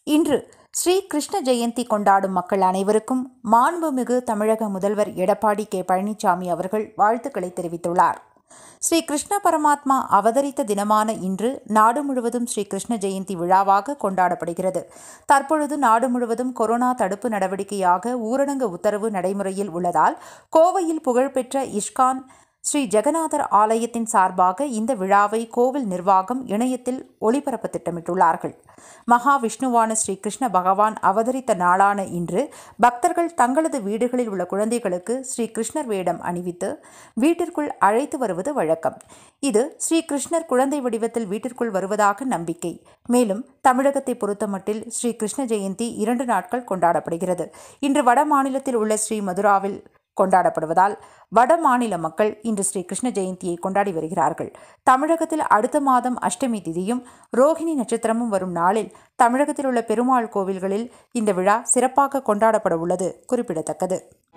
இன்று ஸ்ரீ கிருஷ்ண ஜெயந்தி கொண்டாடும் மக்கள் அனைவருக்கும் மாண்புமிகு தமிழக முதல்வர் எடப்பாடி கே பழனிசாமி அவர்கள் வாழ்த்துக்களை தெரிவித்துள்ளார் ஸ்ரீ கிருஷ்ண பரமாத்மா அவதரித்த தினமான இன்று நாடு முழுவதும் ஸ்ரீ கிருஷ்ண ஜெயந்தி விழாவாக கொண்டாடப்படுகிறது தற்பொழுது நாடு முழுவதும் கொரோனா தடுப்பு நடவடிக்கையாக ஊரடங்கு உத்தரவு நடைமுறையில் உள்ளதால் கோவையில் புகழ்பெற்ற இஷ்கான் ஸ்ரீ ஜெகநாதர் ஆலயத்தின் சார்பாக இந்த விழாவை கோவில் நிர்வாகம் இணையத்தில் ஒளிபரப்ப திட்டமிட்டுள்ளார்கள் மகாவிஷ்ணுவான ஸ்ரீ கிருஷ்ண பகவான் அவதரித்த நாளான இன்று பக்தர்கள் தங்களது வீடுகளில் உள்ள குழந்தைகளுக்கு ஸ்ரீ கிருஷ்ணர் வேடம் அணிவித்து வீட்டிற்குள் அழைத்து வருவது வழக்கம் இது ஸ்ரீ கிருஷ்ணர் குழந்தை வடிவத்தில் வீட்டிற்குள் வருவதாக நம்பிக்கை மேலும் தமிழகத்தை பொறுத்தமட்டில் ஸ்ரீ கிருஷ்ண ஜெயந்தி இரண்டு நாட்கள் கொண்டாடப்படுகிறது இன்று வட மாநிலத்தில் உள்ள ஸ்ரீ மதுராவில் கொண்டாடப்படுவதால் வட மாநில மக்கள் இன்று ஸ்ரீ கிருஷ்ண ஜெயந்தியை கொண்டாடி வருகிறார்கள் தமிழகத்தில் அடுத்த மாதம் அஷ்டமி திதியும் ரோஹிணி நட்சத்திரமும் வரும் நாளில் தமிழகத்தில் உள்ள பெருமாள் கோவில்களில் இந்த விழா சிறப்பாக கொண்டாடப்பட உள்ளது குறிப்பிடத்தக்கது